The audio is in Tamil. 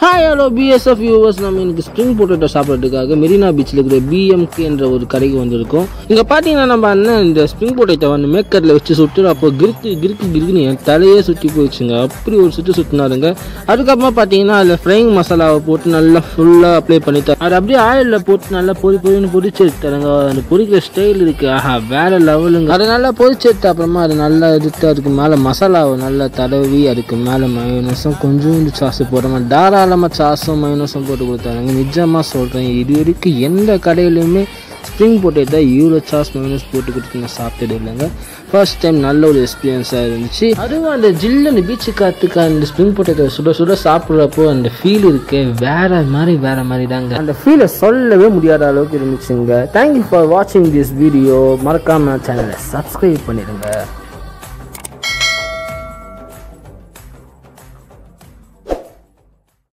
ஹாய் ஹலோ பிஎஸ்எஃப் வியூவர்ஸ் நம்ம இன்னைக்கு ஸ்ப்ரிங் பொட்டேட்டோ சாப்பிட்றதுக்காக மெரினா பீச்சில் இருக்கிற பிஎம்கே என்ற ஒரு கடைக்கு வந்திருக்கோம் இங்கே பார்த்தீங்கன்னா நம்ம அண்ணன் இந்த ஸ்ப்ரிங் பொட்டேட்டோ வந்து மேக்கரில் வச்சு சுட்டு அப்போ கிறுக்கு கிறுக்கு கிறுக்குன்னு என் தலையே சுற்றி போயிடுச்சுங்க அப்படி ஒரு சுட்டு சுற்றினாருங்க அதுக்கப்புறமா பார்த்தீங்கன்னா அதில் ஃப்ரைங் மசாலாவை போட்டு நல்லா ஃபுல்லாக அப்ளை பண்ணிட்டார் அது அப்படியே ஆயிலில் போட்டு நல்லா பொறி பொறின்னு பொரிச்சு எடுத்தாருங்க அந்த பொரிக்கிற ஸ்டைல் இருக்குது ஆஹா வேற லெவலுங்க அதை நல்லா பொரிச்சு எடுத்த அப்புறமா அது நல்லா எடுத்து அதுக்கு மேலே மசாலாவை நல்லா தடவி அதுக்கு மேலே மயோனஸும் கொஞ்சோண்டு சாஸ் போடாமல் தாராளமாக சாஸும் மயோனஸும் போட்டு கொடுத்தாங்க நிஜமாக சொல்கிறேன் இது வரைக்கும் எந்த கடையிலையுமே ஸ்ப்ரிங் பொட்டேட்டோ இவ்வளோ சாஸ் மயோனஸ் போட்டு கொடுத்து நான் சாப்பிட்டது இல்லைங்க ஃபர்ஸ்ட் டைம் நல்ல ஒரு எக்ஸ்பீரியன்ஸாக இருந்துச்சு அதுவும் அந்த ஜில்லு அந்த பீச்சு காற்றுக்கு அந்த ஸ்ப்ரிங் பொட்டேட்டோ சுட சுட சாப்பிட்றப்போ அந்த ஃபீல் இருக்கு வேற மாதிரி வேற மாதிரி தாங்க அந்த ஃபீலை சொல்லவே முடியாத அளவுக்கு இருந்துச்சுங்க தேங்க்யூ ஃபார் வாட்சிங் திஸ் வீடியோ மறக்காம சேனலை சப்ஸ்கிரைப் பண்ணிடுங்க